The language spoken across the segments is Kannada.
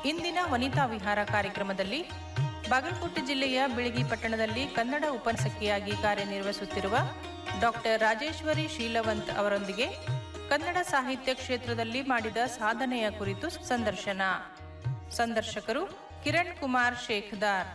ಇಂದಿನ ವನಿತಾ ವಿಹಾರ ಕಾರ್ಯಕ್ರಮದಲ್ಲಿ ಬಾಗಲಕೋಟೆ ಜಿಲ್ಲೆಯ ಬಿಳಗಿ ಪಟ್ಟಣದಲ್ಲಿ ಕನ್ನಡ ಉಪನ್ಯಾಸಕಿಯಾಗಿ ಕಾರ್ಯನಿರ್ವಹಿಸುತ್ತಿರುವ ಡಾಕ್ಟರ್ ರಾಜೇಶ್ವರಿ ಶೀಲವಂತ್ ಅವರೊಂದಿಗೆ ಕನ್ನಡ ಸಾಹಿತ್ಯ ಕ್ಷೇತ್ರದಲ್ಲಿ ಮಾಡಿದ ಸಾಧನೆಯ ಕುರಿತು ಸಂದರ್ಶನ ಸಂದರ್ಶಕರು ಕಿರಣ್ ಕುಮಾರ್ ಶೇಖ್ದಾರ್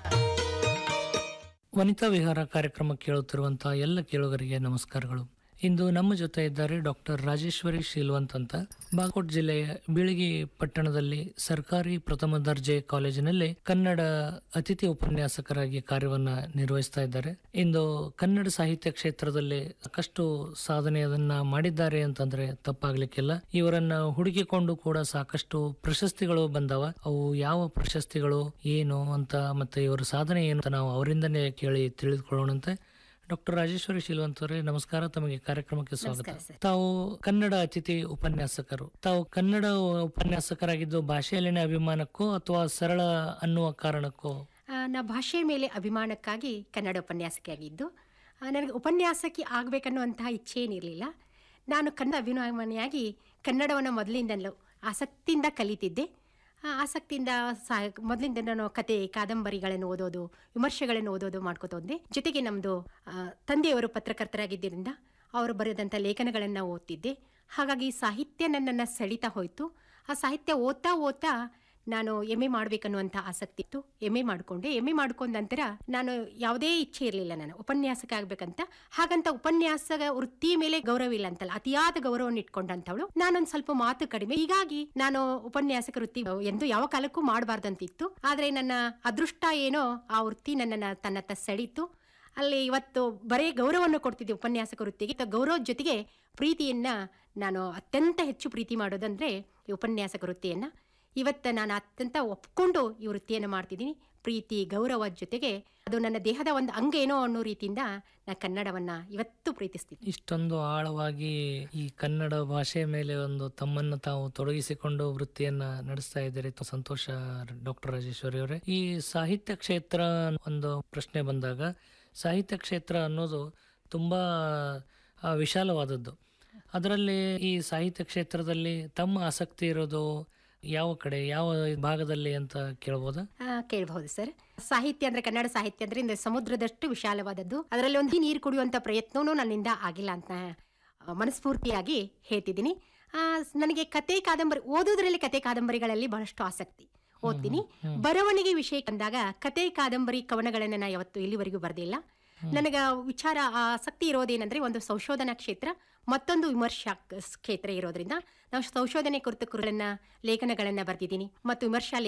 ವನಿತಾ ವಿಹಾರ ಕಾರ್ಯಕ್ರಮ ಕೇಳುತ್ತಿರುವಂತಹ ಎಲ್ಲ ಕೇಳುಗರಿಗೆ ನಮಸ್ಕಾರಗಳು ಇಂದು ನಮ್ಮ ಜೊತೆ ಇದ್ದಾರೆ ಡಾಕ್ಟರ್ ರಾಜೇಶ್ವರಿ ಶೀಲ್ವಂತ್ ಅಂತ ಬಾಗಲಕೋಟ್ ಜಿಲ್ಲೆಯ ಬೀಳಗಿ ಪಟ್ಟಣದಲ್ಲಿ ಸರ್ಕಾರಿ ಪ್ರಥಮ ದರ್ಜೆ ಕಾಲೇಜಿನಲ್ಲಿ ಕನ್ನಡ ಅತಿಥಿ ಉಪನ್ಯಾಸಕರಾಗಿ ಕಾರ್ಯವನ್ನ ನಿರ್ವಹಿಸ್ತಾ ಇದ್ದಾರೆ ಇಂದು ಕನ್ನಡ ಸಾಹಿತ್ಯ ಕ್ಷೇತ್ರದಲ್ಲಿ ಸಾಕಷ್ಟು ಸಾಧನೆಯನ್ನ ಮಾಡಿದ್ದಾರೆ ಅಂತಂದ್ರೆ ತಪ್ಪಾಗ್ಲಿಕ್ಕಿಲ್ಲ ಇವರನ್ನ ಹುಡುಕಿಕೊಂಡು ಕೂಡ ಸಾಕಷ್ಟು ಪ್ರಶಸ್ತಿಗಳು ಬಂದವ ಅವು ಯಾವ ಪ್ರಶಸ್ತಿಗಳು ಏನು ಅಂತ ಮತ್ತೆ ಇವರ ಸಾಧನೆ ಏನು ಅಂತ ನಾವು ಅವರಿಂದನೇ ಕೇಳಿ ತಿಳಿದುಕೊಳ್ಳೋಣಂತೆ ಡಾಕ್ಟರ್ ರಾಜೇಶ್ವರಿ ಶೀಲವಂತ್ ಅವರೇ ನಮಸ್ಕಾರ ತಮಗೆ ಕಾರ್ಯಕ್ರಮಕ್ಕೆ ಸ್ವಾಗತ ತಾವು ಕನ್ನಡ ಅತಿಥಿ ಉಪನ್ಯಾಸಕರು ತಾವು ಕನ್ನಡ ಉಪನ್ಯಾಸಕರಾಗಿದ್ದು ಭಾಷೆಯಲ್ಲಿನ ಅಭಿಮಾನಕ್ಕೋ ಅಥವಾ ಸರಳ ಅನ್ನುವ ಕಾರಣಕ್ಕೋ ಆ, ನಾ ಭಾಷೆ ಮೇಲೆ ಅಭಿಮಾನಕ್ಕಾಗಿ ಕನ್ನಡ ಉಪನ್ಯಾಸಕಿಯಾಗಿದ್ದು ಆ, ನನಗೆ ಉಪನ್ಯಾಸಕಿ ಆಗಬೇಕನ್ನುವಂತಹ ಇಚ್ಛೆ ಏನಿರಲಿಲ್ಲ ನಾನು ಕನ್ನಡ ಅಭಿಮಾನಿಯಾಗಿ ಕನ್ನಡವನ್ನು ಮೊದಲಿಂದಲೂ ಆಸಕ್ತಿಯಿಂದ ಕಲಿತಿದ್ದೆ ಆ, ಆಸಕ್ತಿಯಿಂದ ಸಾ ಮೊದಲಿಂದ ನಾನು ಕತೆ ಕಾದಂಬರಿಗಳನ್ನು ಓದೋದು ವಿಮರ್ಶೆಗಳನ್ನು ಓದೋದು ಮಾಡ್ಕೋತ ಹೋದೆ ಜೊತೆಗೆ ನಮ್ಮದು ತಂದೆಯವರು ಪತ್ರಕರ್ತರಾಗಿದ್ದರಿಂದ ಅವರು ಬರೆದಂಥ ಲೇಖನಗಳನ್ನು ಓದ್ತಿದ್ದೆ ಹಾಗಾಗಿ ಸಾಹಿತ್ಯ ನನ್ನನ್ನು ಸೆಳೀತಾ ಹೋಯಿತು ಆ ಸಾಹಿತ್ಯ ಓದ್ತಾ ಓದ್ತಾ ನಾನು ಎಮ್ ಎ ಮಾಡ್ಬೇಕನ್ನುವಂಥ ಆಸಕ್ತಿ ಇತ್ತು ಎಮ್ ಎ ಮಾಡ್ಕೊಂಡೆ ಎಮ್ ಎ ಮಾಡ್ಕೊಂಡ ನಂತರ ನಾನು ಯಾವುದೇ ಇಚ್ಛೆ ಇರಲಿಲ್ಲ ನಾನು ಉಪನ್ಯಾಸಕ ಆಗ್ಬೇಕಂತ ಹಾಗಂತ ಉಪನ್ಯಾಸಕ ವೃತ್ತಿ ಮೇಲೆ ಗೌರವ ಇಲ್ಲ ಅಂತಲ್ಲ ಅತಿಯಾದ ಗೌರವವನ್ನು ಇಟ್ಕೊಂಡಂತವಳು ನಾನೊಂದು ಸ್ವಲ್ಪ ಮಾತು ಕಡಿಮೆ ಹೀಗಾಗಿ ನಾನು ಉಪನ್ಯಾಸಕ ವೃತ್ತಿ ಎಂದು ಯಾವ ಕಾಲಕ್ಕೂ ಮಾಡಬಾರ್ದಂತಿತ್ತು ಆದ್ರೆ ನನ್ನ ಅದೃಷ್ಟ ಏನೋ ಆ ವೃತ್ತಿ ನನ್ನನ್ನು ತನ್ನತ್ತ ಸೆಳೀತು ಅಲ್ಲಿ ಇವತ್ತು ಬರೀ ಗೌರವವನ್ನು ಕೊಡ್ತಿದ್ದೆ ಉಪನ್ಯಾಸಕ ವೃತ್ತಿಗೆ ತ- ಗೌರವದ ಜೊತೆಗೆ ಪ್ರೀತಿಯನ್ನ ನಾನು ಅತ್ಯಂತ ಹೆಚ್ಚು ಪ್ರೀತಿ ಮಾಡೋದಂದ್ರೆ ಈ ಉಪನ್ಯಾಸಕ ವೃತ್ತಿಯನ್ನ ಇವತ್ತು ನಾನು ಅತ್ಯಂತ ಒಪ್ಕೊಂಡು ಈ ವೃತ್ತಿಯನ್ನು ಮಾಡ್ತಿದ್ದೀನಿ ಪ್ರೀತಿ ಗೌರವದ ಜೊತೆಗೆ ಅದು ನನ್ನ ದೇಹದ ಒಂದು ಅಂಗ ಏನೋ ಅನ್ನೋ ರೀತಿಯಿಂದ ನಾನು ಕನ್ನಡವನ್ನ ಇವತ್ತು ಪ್ರೀತಿಸ್ತೀನಿ ಇಷ್ಟೊಂದು ಆಳವಾಗಿ ಈ ಕನ್ನಡ ಭಾಷೆಯ ಮೇಲೆ ಒಂದು ತಮ್ಮನ್ನು ತಾವು ತೊಡಗಿಸಿಕೊಂಡು ವೃತ್ತಿಯನ್ನ ನಡೆಸ್ತಾ ಇದ್ದೀರಿ ತ- ಸಂತೋಷ ಡಾಕ್ಟರ್ ರಾಜೇಶ್ವರಿ ಅವರೇ ಈ ಸಾಹಿತ್ಯ ಕ್ಷೇತ್ರ ಒಂದು ಪ್ರಶ್ನೆ ಬಂದಾಗ ಸಾಹಿತ್ಯ ಕ್ಷೇತ್ರ ಅನ್ನೋದು ತುಂಬಾ ಆ, ವಿಶಾಲವಾದದ್ದು ಅದರಲ್ಲಿ ಈ ಸಾಹಿತ್ಯ ಕ್ಷೇತ್ರದಲ್ಲಿ ತಮ್ಮ ಆಸಕ್ತಿ ಇರೋದು ಯಾವ ಕಡೆ ಯಾವ ಭಾಗದಲ್ಲಿ ಅಂತ ಕೇಳ್ಬೋದಾ ಆ, ಕೇಳಬಹುದು ಸರ್ ಸಾಹಿತ್ಯ ಅಂದ್ರೆ ಕನ್ನಡ ಸಾಹಿತ್ಯ ಅಂದ್ರೆ ಇಂದು ಸಮುದ್ರದಷ್ಟು ವಿಶಾಲವಾದದ್ದು ಅದರಲ್ಲಿ ಒಂದು ನೀರು ಕುಡಿಯುವಂತ ಪ್ರಯತ್ನವೂ ನನ್ನಿಂದ ಆಗಿಲ್ಲ ಅಂತ ಆ, ಮನಸ್ಫೂರ್ತಿಯಾಗಿ ಹೇಳ್ತಿದ್ದೀನಿ ಆ, ನನಗೆ ಕತೆ ಕಾದಂಬರಿ ಓದೋದ್ರಲ್ಲಿ ಕತೆ ಕಾದಂಬರಿಗಳಲ್ಲಿ ಬಹಳಷ್ಟು ಆಸಕ್ತಿ ಓದ್ತೀನಿ ಬರವಣಿಗೆ ವಿಷಯ ಬಂದಾಗ ಕತೆ ಕಾದಂಬರಿ ಕವನಗಳನ್ನು ನಾ ಯಾವತ್ತು ಇಲ್ಲಿವರೆಗೂ ಬರೆದಿಲ್ಲ ನನಗ ವಿಚಾರ ಆಸಕ್ತಿ ಇರೋದೇನೆಂದ್ರೆ ಒಂದು ಸಂಶೋಧನಾ ಕ್ಷೇತ್ರ ಮತ್ತೊಂದು ವಿಮರ್ಶಾ ಕ- ಕ್ಷೇತ್ರ ಇರೋದ್ರಿಂದ ನಾವು ಸಂಶೋಧನೆ ಕುರಿತು ಕುರಿತನ್ನ ಲೇಖನಗಳನ್ನ ಬರ್ತಿದ್ದೀನಿ ಮತ್ತು ವಿಮರ್ಶಾ